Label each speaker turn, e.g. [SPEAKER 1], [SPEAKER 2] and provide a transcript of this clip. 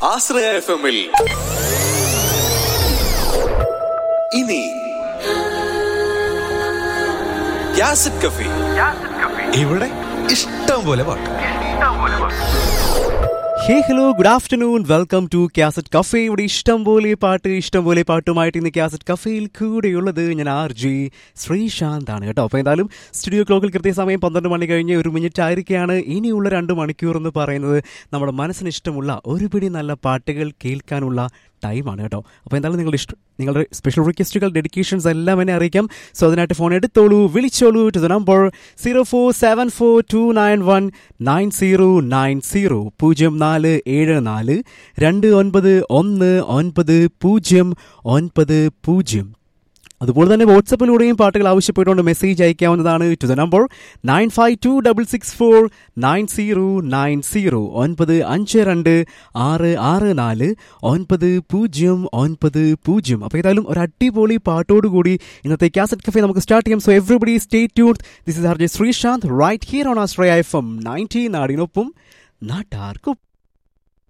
[SPEAKER 1] ആശ്രയ F എമ്മിൽ ഇനി യാസിഡ് കഫി
[SPEAKER 2] ഇവിടെ ഇഷ്ടം പോലെ പാട്ട്
[SPEAKER 3] hey hello good afternoon welcome to cassette cafe ഇവിടെ ഇഷ്ടം പോലെ പാട്ട് ഇഷ്ടം പോലെ പാട്ടുമായിട്ട് ഇന്ന് ക്യാസറ്റ് കഫേയിൽ കൂടെയുള്ളത് ഞാൻ ആർ ജി ശ്രീശാന്ത് ആണ് കേട്ടോ അപ്പോൾ എന്തായാലും സ്റ്റുഡിയോ ക്ലോക്കിൽ കൃത്യസമയം പന്ത്രണ്ട് മണി കഴിഞ്ഞ് ഒരു മിനിറ്റ് ആയിരിക്കുകയാണ് ഇനിയുള്ള രണ്ട് മണിക്കൂർ എന്ന് പറയുന്നത് നമ്മുടെ മനസ്സിന് ഇഷ്ടമുള്ള ഒരുപിടി നല്ല പാട്ടുകൾ കേൾക്കാനുള്ള ടൈമാണ് കേട്ടോ അപ്പോൾ എന്തായാലും നിങ്ങളുടെ ഇഷ്ടം നിങ്ങളുടെ സ്പെഷ്യൽ റിക്വസ്റ്റുകൾ ഡെഡിക്കേഷൻസ് എല്ലാം എന്നെ അറിയിക്കാം സോ അതിനായിട്ട് ഫോൺ എടുത്തോളൂ വിളിച്ചോളൂ to the number zero four seven four two nine one nine zero nine zero പൂജ്യം നാല് ഏഴ് നാല് രണ്ട് ഒൻപത് ഒന്ന് ഒൻപത് പൂജ്യം ഒൻപത് പൂജ്യം അതുപോലെ തന്നെ വാട്സപ്പിലൂടെയും പാട്ടുകൾ ആവശ്യപ്പെട്ടുകൊണ്ട് മെസ്സേജ് അയക്കാവുന്നതാണ് to the number nine five two double six four nine zero nine zero ഒൻപത് അഞ്ച് രണ്ട് ആറ് ആറ് നാല് ഒൻപത് പൂജ്യം ഒൻപത് പൂജ്യം അപ്പോൾ ഏതായാലും ഒരു അടിപൊളി പാട്ടോടുകൂടി ഇന്നത്തെ കാസറ്റ് കഫേ നമുക്ക് സ്റ്റാർട്ട് ചെയ്യാം so everybody stay tune this is R J Sreesanth right here on Astraya F M ninety നാടിനൊപ്പം നാട്ടാർക്കും